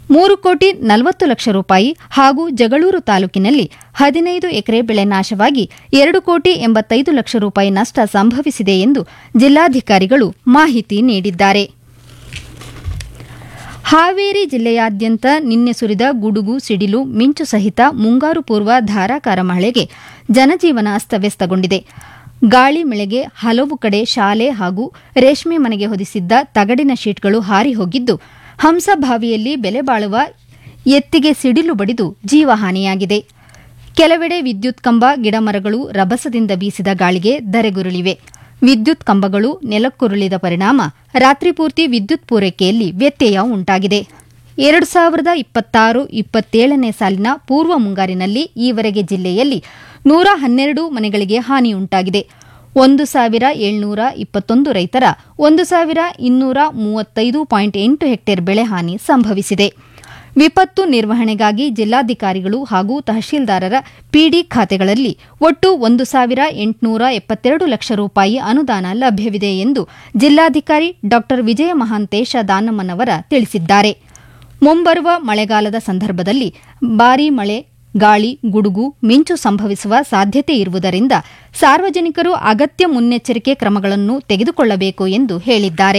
ಮೂರು ಕೋಟಿ ನಲವತ್ತು ಲಕ್ಷ ರೂಪಾಯಿ ಹಾಗೂ ಜಗಳೂರು ತಾಲೂಕಿನಲ್ಲಿ ಹದಿನೈದು ಎಕರೆ ಬೆಳೆ ನಾಶವಾಗಿ ಎರಡು ಕೋಟಿ ಎಂಬತ್ತೈದು ಲಕ್ಷ ರೂಪಾಯಿ ನಷ್ಟ ಸಂಭವಿಸಿದೆ ಎಂದು ಜಿಲ್ಲಾಧಿಕಾರಿಗಳು ಮಾಹಿತಿ ನೀಡಿದ್ದಾರೆ ಹಾವೇರಿ ಜಿಲ್ಲೆಯಾದ್ಯಂತ ನಿನ್ನೆ ಸುರಿದ ಗುಡುಗು ಸಿಡಿಲು ಮಿಂಚು ಸಹಿತ ಮುಂಗಾರು ಪೂರ್ವ ಧಾರಾಕಾರ ಮಳೆಗೆ ಜನಜೀವನ ಅಸ್ತವ್ಯಸ್ತಗೊಂಡಿದೆ ಗಾಳಿ ಮಳೆಗೆ ಹಲವು ಕಡೆ ಶಾಲೆ ಹಾಗೂ ರೇಷ್ಮೆ ಮನೆಗೆ ಹೊದಿಸಿದ್ದ ತಗಡಿನ ಶೀಟ್ಗಳು ಹಾರಿ ಹೋಗಿದ್ದು ಹಂಸಭಾವಿಯಲ್ಲಿ ಬೆಲೆ ಬಾಳುವ ಎತ್ತಿಗೆ ಸಿಡಿಲು ಬಡಿದು ಜೀವಹಾನಿಯಾಗಿದೆ ಕೆಲವೆಡೆ ವಿದ್ಯುತ್ ಕಂಬ ಗಿಡಮರಗಳು ರಭಸದಿಂದ ಬೀಸಿದ ಗಾಳಿಗೆ ಧರೆಗುರುಳಿವೆ ವಿದ್ಯುತ್ ಕಂಬಗಳು ನೆಲಕ್ಕುರುಳಿದ ಪರಿಣಾಮ ರಾತ್ರಿ ಪೂರ್ತಿ ವಿದ್ಯುತ್ ಪೂರೈಕೆಯಲ್ಲಿ ವ್ಯತ್ಯಯ ಉಂಟಾಗಿದೆ ಎರಡು ಸಾವಿರದ ಇಪ್ಪತ್ತಾರು ಇಪ್ಪತ್ತೇಳನೇ ಸಾಲಿನ ಪೂರ್ವ ಮುಂಗಾರಿನಲ್ಲಿ ಈವರೆಗೆ ಜಿಲ್ಲೆಯಲ್ಲಿ ನೂರ ಹನ್ನೆರಡು ಮನೆಗಳಿಗೆ ಹಾನಿಯುಂಟಾಗಿದೆ ಒಂದು ಸಾವಿರ ಏಳ್ನೂರ ಇಪ್ಪತ್ತೊಂದು ರೈತರ ಒಂದು ಸಾವಿರ ಇನ್ನೂರ ಮೂವತ್ತೈದು ಪಾಯಿಂಟ್ ಎಂಟು ಹೆಕ್ಟೇರ್ ಬೆಳೆ ಹಾನಿ ಸಂಭವಿಸಿದೆ ವಿಪತ್ತು ನಿರ್ವಹಣೆಗಾಗಿ ಜಿಲ್ಲಾಧಿಕಾರಿಗಳು ಹಾಗೂ ತಹಶೀಲ್ದಾರರ ಪಿಡಿ ಖಾತೆಗಳಲ್ಲಿ ಒಟ್ಟು ಒಂದು ಸಾವಿರ ಎಂಟುನೂರ ಎಪ್ಪತ್ತೆರಡು ಲಕ್ಷ ರೂಪಾಯಿ ಅನುದಾನ ಲಭ್ಯವಿದೆ ಎಂದು ಜಿಲ್ಲಾಧಿಕಾರಿ ಡಾ ವಿಜಯ ಮಹಾಂತೇಶ ದಾನಮ್ಮನವರ ತಿಳಿಸಿದ್ದಾರೆ ಮುಂಬರುವ ಮಳೆಗಾಲದ ಸಂದರ್ಭದಲ್ಲಿ ಭಾರೀ ಮಳೆ ಗಾಳಿ ಗುಡುಗು ಮಿಂಚು ಸಂಭವಿಸುವ ಸಾಧ್ಯತೆ ಇರುವುದರಿಂದ ಸಾರ್ವಜನಿಕರು ಅಗತ್ಯ ಮುನ್ನೆಚ್ಚರಿಕೆ ಕ್ರಮಗಳನ್ನು ತೆಗೆದುಕೊಳ್ಳಬೇಕು ಎಂದು ಹೇಳಿದ್ದಾರೆ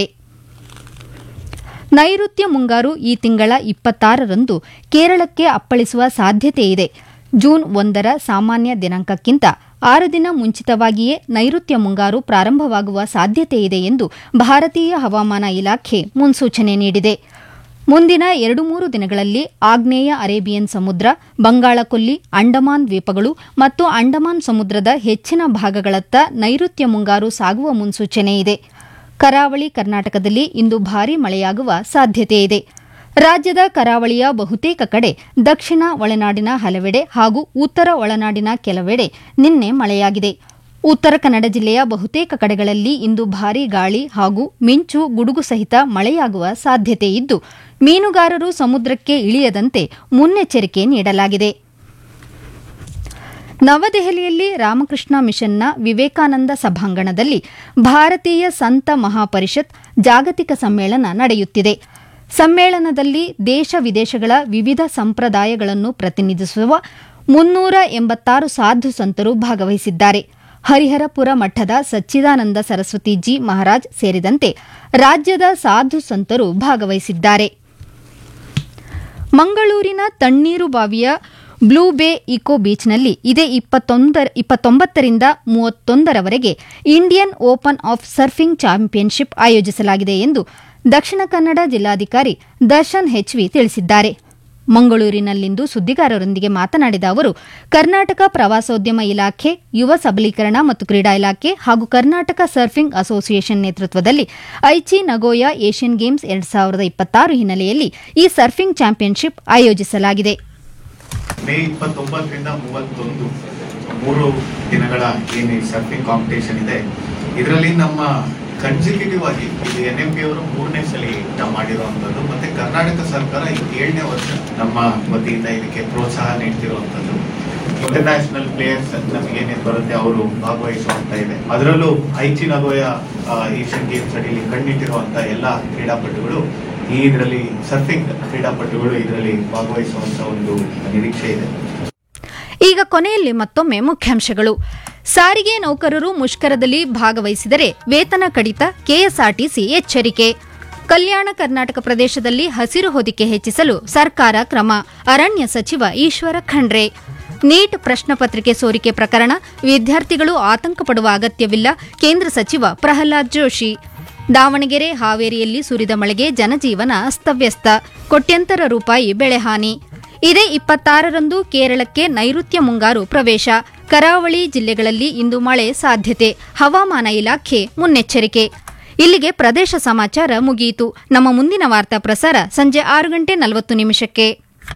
ನೈಋತ್ಯ ಮುಂಗಾರು ಈ ತಿಂಗಳ ಇಪ್ಪತ್ತಾರರಂದು ಕೇರಳಕ್ಕೆ ಅಪ್ಪಳಿಸುವ ಸಾಧ್ಯತೆ ಇದೆ ಜೂನ್ ಒಂದರ ಸಾಮಾನ್ಯ ದಿನಾಂಕಕ್ಕಿಂತ ಆರು ದಿನ ಮುಂಚಿತವಾಗಿಯೇ ನೈಋತ್ಯ ಮುಂಗಾರು ಪ್ರಾರಂಭವಾಗುವ ಸಾಧ್ಯತೆ ಇದೆ ಎಂದು ಭಾರತೀಯ ಹವಾಮಾನ ಇಲಾಖೆ ಮುನ್ಸೂಚನೆ ನೀಡಿದೆ ಮುಂದಿನ ಎರಡು ಮೂರು ದಿನಗಳಲ್ಲಿ ಆಗ್ನೇಯ ಅರೇಬಿಯನ್ ಸಮುದ್ರ ಬಂಗಾಳಕೊಲ್ಲಿ ಅಂಡಮಾನ್ ದ್ವೀಪಗಳು ಮತ್ತು ಅಂಡಮಾನ್ ಸಮುದ್ರದ ಹೆಚ್ಚಿನ ಭಾಗಗಳತ್ತ ನೈಋತ್ಯ ಮುಂಗಾರು ಸಾಗುವ ಮುನ್ಸೂಚನೆ ಇದೆ ಕರಾವಳಿ ಕರ್ನಾಟಕದಲ್ಲಿ ಇಂದು ಭಾರೀ ಮಳೆಯಾಗುವ ಸಾಧ್ಯತೆಯಿದೆ ರಾಜ್ಯದ ಕರಾವಳಿಯ ಬಹುತೇಕ ಕಡೆ ದಕ್ಷಿಣ ಒಳನಾಡಿನ ಹಲವೆಡೆ ಹಾಗೂ ಉತ್ತರ ಒಳನಾಡಿನ ಕೆಲವೆಡೆ ನಿನ್ನೆ ಮಳೆಯಾಗಿದೆ ಉತ್ತರ ಕನ್ನಡ ಜಿಲ್ಲೆಯ ಬಹುತೇಕ ಕಡೆಗಳಲ್ಲಿ ಇಂದು ಭಾರೀ ಗಾಳಿ ಹಾಗೂ ಮಿಂಚು ಗುಡುಗು ಸಹಿತ ಮಳೆಯಾಗುವ ಸಾಧ್ಯತೆ ಇದ್ದು ಮೀನುಗಾರರು ಸಮುದ್ರಕ್ಕೆ ಇಳಿಯದಂತೆ ಮುನ್ನೆಚ್ಚರಿಕೆ ನೀಡಲಾಗಿದೆ ನವದೆಹಲಿಯಲ್ಲಿ ರಾಮಕೃಷ್ಣ ಮಿಷನ್ನ ವಿವೇಕಾನಂದ ಸಭಾಂಗಣದಲ್ಲಿ ಭಾರತೀಯ ಸಂತ ಮಹಾಪರಿಷತ್ ಜಾಗತಿಕ ಸಮ್ಮೇಳನ ನಡೆಯುತ್ತಿದೆ ಸಮ್ಮೇಳನದಲ್ಲಿ ದೇಶ ವಿದೇಶಗಳ ವಿವಿಧ ಸಂಪ್ರದಾಯಗಳನ್ನು ಪ್ರತಿನಿಧಿಸುವ ಮುನ್ನೂರ ಎಂಬತ್ತಾರು ಸಾಧು ಸಂತರು ಭಾಗವಹಿಸಿದ್ದಾರೆ ಹರಿಹರಪುರ ಮಠದ ಸಚ್ಚಿದಾನಂದ ಸರಸ್ವತಿ ಜಿ ಮಹಾರಾಜ್ ಸೇರಿದಂತೆ ರಾಜ್ಯದ ಸಾಧು ಸಂತರು ಭಾಗವಹಿಸಿದ್ದಾರೆ ಮಂಗಳೂರಿನ ತಣ್ಣೀರು ಬಾವಿಯ ಬ್ಲೂ ಬೇ ಇಕೋ ಬೀಚ್ನಲ್ಲಿ ಇದೇ ಇಪ್ಪತ್ತೊಂಬತ್ತರಿಂದ ಮೂವತ್ತೊಂದರವರೆಗೆ Indian open of surfing championship ಆಯೋಜಿಸಲಾಗಿದೆ ಎಂದು ದಕ್ಷಿಣ ಕನ್ನಡ ಜಿಲ್ಲಾಧಿಕಾರಿ ದರ್ಶನ್ ಹೆಚ್ವಿ ತಿಳಿಸಿದ್ದಾರೆ ಮಂಗಳೂರಿನಲ್ಲಿಂದು ಸುದ್ದಿಗಾರರೊಂದಿಗೆ ಮಾತನಾಡಿದ ಅವರು ಕರ್ನಾಟಕ ಪ್ರವಾಸೋದ್ಯಮ ಇಲಾಖೆ ಯುವ ಸಬಲೀಕರಣ ಮತ್ತು ಕ್ರೀಡಾ ಇಲಾಖೆ ಹಾಗೂ ಕರ್ನಾಟಕ ಸರ್ಫಿಂಗ್ ಅಸೋಸಿಯೇಷನ್ ನೇತೃತ್ವದಲ್ಲಿ ಐಚಿ ನಗೋಯಾ ಏಷ್ಯನ್ ಗೇಮ್ಸ್ ಎರಡ್ ಸಾವಿರದ ಇಪ್ಪತ್ತಾರು ಹಿನ್ನೆಲೆಯಲ್ಲಿ ಈ ಸರ್ಫಿಂಗ್ ಚಾಂಪಿಯನ್ಶಿಪ್ ಆಯೋಜಿಸಲಾಗಿದೆ ಮೇ ಇಪ್ಪತ್ತೊಂಬತ್ತರಿಂದ ಮೂವತ್ತೊಂದು ಮೂರು ದಿನಗಳ ಏನು ಈ ಸರ್ಫಿಂಗ್ ಕಾಂಪಿಟೇಷನ್ ಇದೆ ಇದರಲ್ಲಿ ನಮ್ಮ ಕನ್ಸಿಕ್ಯೂಟಿವ್ ಆಗಿ ಇದು ಎನ್ ಎಂ ಪಿ ಅವರು ಮೂರನೇ ಸಲ ನಾವು ಮಾಡಿರುವಂಥದ್ದು ಮತ್ತೆ ಕರ್ನಾಟಕ ಸರ್ಕಾರ ಇದು ಏಳನೇ ವರ್ಷ ನಮ್ಮ ವತಿಯಿಂದ ಇದಕ್ಕೆ ಪ್ರೋತ್ಸಾಹ ನೀಡ್ತಿರುವಂಥದ್ದು ಇಂಟರ್ನ್ಯಾಷನಲ್ ಪ್ಲೇಯರ್ಸ್ ನಮಗೇನೇನು ಬರುತ್ತೆ ಅವರು ಭಾಗವಹಿಸುವಂತ ಇದೆ ಅದರಲ್ಲೂ ಐಚಿ ನಗೋಯ ಏಷ್ಯನ್ ಗೇಮ್ಸ್ ಅಡಿಯಲ್ಲಿ ಕಣ್ಣಿಟ್ಟಿರುವಂತ ಎಲ್ಲ ಕ್ರೀಡಾಪಟುಗಳು ಈ ಇದರಲ್ಲಿ ಸರ್ಫಿಂಗ್ ಕ್ರೀಡಾಪಟುಗಳು ಇದರಲ್ಲಿ ಭಾಗವಹಿಸುವಂತ ಒಂದು ನಿರೀಕ್ಷೆ ಇದೆ ಈಗ ಕೊನೆಯಲ್ಲಿ ಮತ್ತೊಮ್ಮೆ ಮುಖ್ಯಾಂಶಗಳು ಸಾರಿಗೆ ನೌಕರರು ಮುಷ್ಕರದಲ್ಲಿ ಭಾಗವಹಿಸಿದರೆ ವೇತನ ಕಡಿತ ಕೆಎಸ್ಆರ್ಟಿಸಿ ಎಚ್ಚರಿಕೆ ಕಲ್ಯಾಣ ಕರ್ನಾಟಕ ಪ್ರದೇಶದಲ್ಲಿ ಹಸಿರು ಹೊದಿಕೆ ಹೆಚ್ಚಿಸಲು ಸರ್ಕಾರ ಕ್ರಮ ಅರಣ್ಯ ಸಚಿವ ಈಶ್ವರ ಖಂಡ್ರೆ ನೀಟ್ ಪ್ರಶ್ನೆ ಪತ್ರಿಕೆ ಸೋರಿಕೆ ಪ್ರಕರಣ ವಿದ್ಯಾರ್ಥಿಗಳು ಆತಂಕ ಪಡುವ ಅಗತ್ಯವಿಲ್ಲ ಕೇಂದ್ರ ಸಚಿವ ಪ್ರಹ್ಲಾದ್ ಜೋಶಿ ದಾವಣಗೆರೆ ಹಾವೇರಿಯಲ್ಲಿ ಸುರಿದ ಮಳೆಗೆ ಜನಜೀವನ ಅಸ್ತವ್ಯಸ್ತ ಕೋಟ್ಯಂತರ ರೂಪಾಯಿ ಬೆಳೆಹಾನಿ ಇದೇ ಇಪ್ಪತ್ತಾರರಂದು ಕೇರಳಕ್ಕೆ ನೈಋತ್ಯ ಮುಂಗಾರು ಪ್ರವೇಶ ಕರಾವಳಿ ಜಿಲ್ಲೆಗಳಲ್ಲಿ ಇಂದು ಮಳೆ ಸಾಧ್ಯತೆ ಹವಾಮಾನ ಇಲಾಖೆ ಮುನ್ನೆಚ್ಚರಿಕೆ ಇಲ್ಲಿಗೆ ಪ್ರದೇಶ ಸಮಾಚಾರ ಮುಗಿಯಿತು ನಮ್ಮ ಮುಂದಿನ ವಾರ್ತಾ ಪ್ರಸಾರ ಸಂಜೆ ಆರು ಗಂಟೆ ನಲವತ್ತು ನಿಮಿಷಕ್ಕೆ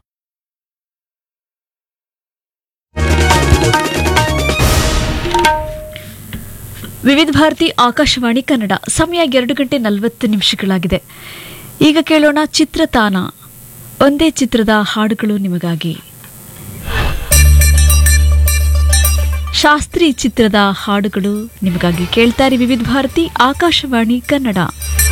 ವಿವಿಧ ಭಾರತಿ ಆಕಾಶವಾಣಿ ಕನ್ನಡ ಸಮಯ ಎರಡು ಗಂಟೆ ನಲವತ್ತು ನಿಮಿಷಗಳಾಗಿದೆ ಈಗ ಕೇಳೋಣ ಚಿತ್ರತಾನ ಒಂದೇ ಚಿತ್ರದ ಹಾಡುಗಳು ನಿಮಗಾಗಿ ಶಾಸ್ತ್ರಿ ಚಿತ್ರದ ಹಾಡುಗಳು ನಿಮಗಾಗಿ ಕೇಳ್ತಾರೆ ವಿವಿಧ ಭಾರತಿ ಆಕಾಶವಾಣಿ ಕನ್ನಡ